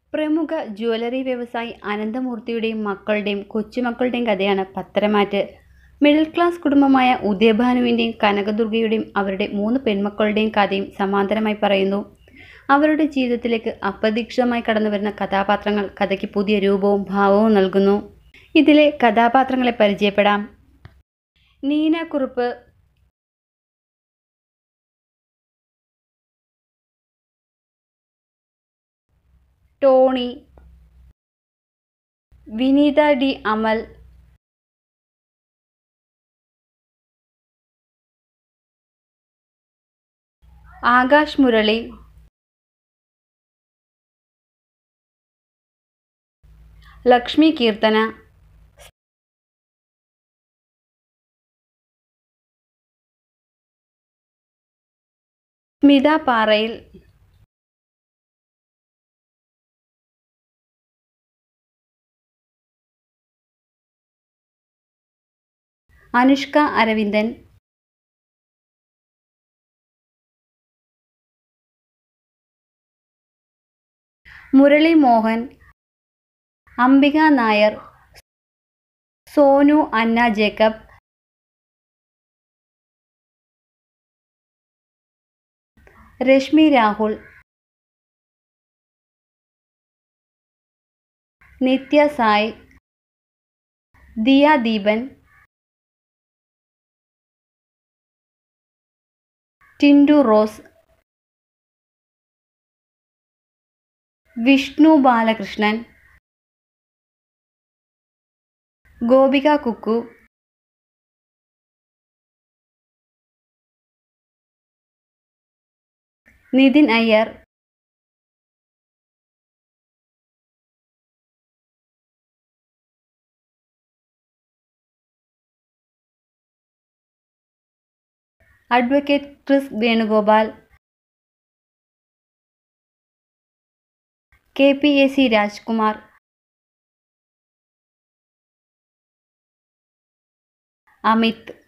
പ്രമുഖ ജ്വല്ലറി വ്യവസായി അനന്തമൂർത്തിയുടെയും മക്കളുടെയും കൊച്ചുമക്കളുടെയും കഥയാണ് പത്തരമാറ്റ് മിഡിൽ ക്ലാസ് കുടുംബമായ ഉദയഭാനുവിൻ്റെയും കനകദുർഗയുടെയും അവരുടെ മൂന്ന് പെൺമക്കളുടെയും കഥയും സമാന്തരമായി പറയുന്നു അവരുടെ ജീവിതത്തിലേക്ക് അപ്രതീക്ഷിതമായി കടന്നുവരുന്ന കഥാപാത്രങ്ങൾ കഥയ്ക്ക് പുതിയ രൂപവും ഭാവവും നൽകുന്നു ഇതിലെ കഥാപാത്രങ്ങളെ പരിചയപ്പെടാം Neena Kurup Tony Vineetha D Amal Akash Murali Lakshmi Keerthana Smitha Parayil Anushka Aravindan Murali Mohan Ambika Nair Sonu Anna Jacob Reshmi Rahul Nithya Sai Diya Deepan Tintu Rose Vishnu Balakrishnan Gopika Kukku Nithin Iyer advocate Chris Venugopal K P A C Rajkumar Amit